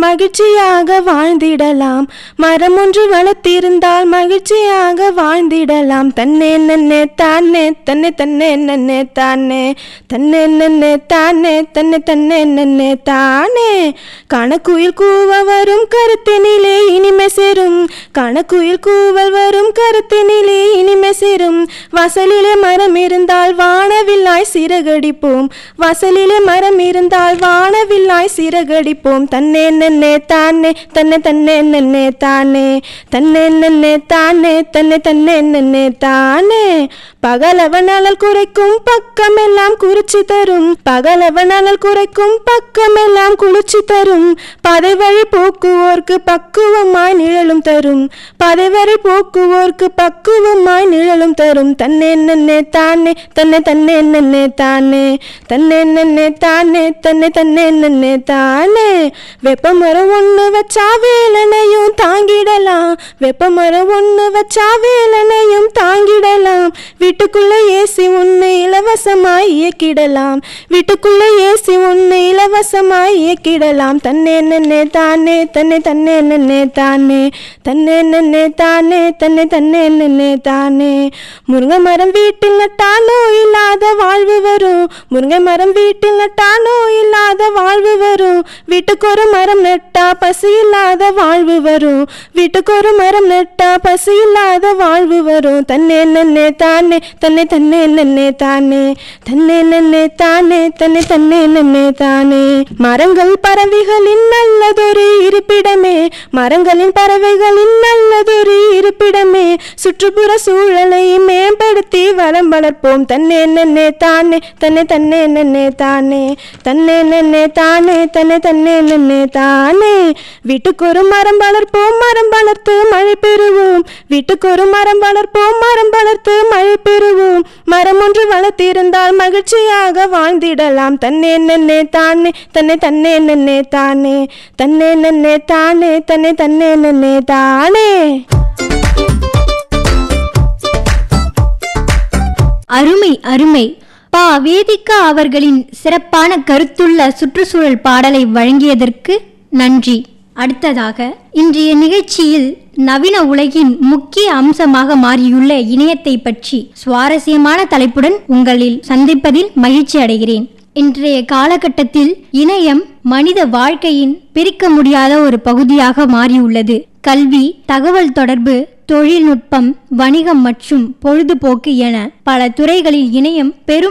மகிழ்ச்சியாக வாழ்ந்திடலாம் மரம் ஒன்று வளர்த்திருந்தால் மகிழ்ச்சியாக வாழ்ந்திடலாம் தன்னே நன்னே தானே தன்னை தன்னே நன்னே தானே தன்னே நன்னே தானே தன்னை தன்னே நன்னே தானே கணக்குயில் கூவ வரும் கருத்தினிலே இனிமை சேரும் கணக்குயில் கூவல் வரும் கருத்தினிலே இனிமை சேரும் வாசலிலே மரம் இருந்தால் வானவில்லாய் சிறகடிப்போம் வாசலிலே மரம் இருந்தால் வானவில்லாய் சிறகடிப்போம் தன்னே நன்னே தானே தன்னை தன்னே நன்னே தானே தன்னே நன்னே தானே தன்னை தன்னே நன்னே தானே பகலவன் அனல் குறைக்கும் பக்கமெல்லாம் குறிச்சி தரும் பகலவன் அனல் குறைக்கும் பக்கமெல்லாம் குளிர்ச்சி தரும் பதை வழி போக்குவோர்க்கு பக்குவமாய் நிழலும் தரும் பதை வழி போக்குவோர்க்கு பக்குவமாய் நிழலும் தரும் தன்னே நன்னே தானே தன்னை தன்னே நன்னே தானே தன்னே நன்னே தானே தன்னை தன்னே நன்னே தானே வெப்பமரம் ஒன்று வச்சா வேலனையும் தாங்கிடலாம் வெப்பமரம் ஒன்று வச்சா வேலனையும் தாங்கிடலாம் வீட்டுக்குள்ள ஏசி ஒன்று இலவசமாய் இயக்கிடலாம் வீட்டுக்குள்ள ஏசி ஒன்று இலவசமாய் இயக்கிடலாம் தன்னே நன்னே தானே தன்னை தன்னே நன்னே தானே தன்னே நன்னே தானே தன்னை தன்னே நன்னே தானே முருங்கை மரம் வீட்டில் நட்டாலோ இல்லாத வாழ்வு வரும் முருங்கை மரம் வீட்டில் நட்டாலோ இல்லாத வாழ்வு வரும் வீட்டுக்கு ஒரு மரம் நட்டா பசி இல்லாத வாழ்வு வரும் வீட்டுக்கு ஒரு மரம் நட்டா பசி இல்லாத வாழ்வு வரும் தன்னே நன்னே தானே தன்னை தன்னே நன்னே தானே தன்னே நன்னே தானே தன்னை தன்னே நன்னே தானே மரங்கள் பறவைகளின் நல்லதொரு இருப்பிடமே மரங்களின் பறவைகளின் நல்லதொரு இருப்பிடமே சுற்றுப்புற சூழலை மேம்படுத்தி வளம் வளர்ப்போம் தன்னே நன்னே தானே தன்னை தன்னே நன்னே தானே தன்னே நன்னே தானே தன்னை தன்னே நன்னே தானே வீட்டுக்கு ஒரு மரம் வளர்ப்போம் மரம் வளர்த்து மழை பெறுவோம் வீட்டுக்கு ஒரு மரம் வளர்ப்போம் மரம் வளர்த்து மழை பெறுவோம் மரம் ஒன்று வளர்த்திருந்தால் மகிழ்ச்சியாக வாழ்ந்திடலாம் தன்னே நன்னே தானே தன்னை தன்னே நன்னே தானே தன்னே நன்னே தானே தன்னை தன்னே நன்னே தானே அருமை அருமை பா வேதிகா அவர்களின் சிறப்பான கருத்துள்ள சுற்றுச்சூழல் பாடலை வழங்கியதற்கு நன்றி அடுத்ததாக இன்றைய நிகழ்ச்சியில் நவீன உலகின் முக்கிய அம்சமாக மாறியுள்ள இணையத்தை பற்றி சுவாரஸ்யமான தலைப்புடன் உங்களில் சந்திப்பதில் மகிழ்ச்சி அடைகிறேன் இன்றைய காலகட்டத்தில் இணையம் மனித வாழ்க்கையின் பிரிக்க முடியாத ஒரு பகுதியாக மாறியுள்ளது கல்வி தகவல் தொடர்பு தொழில்நுட்பம் வணிகம் மற்றும் பொழுதுபோக்கு என பல துறைகளில் இணையம் பெரும்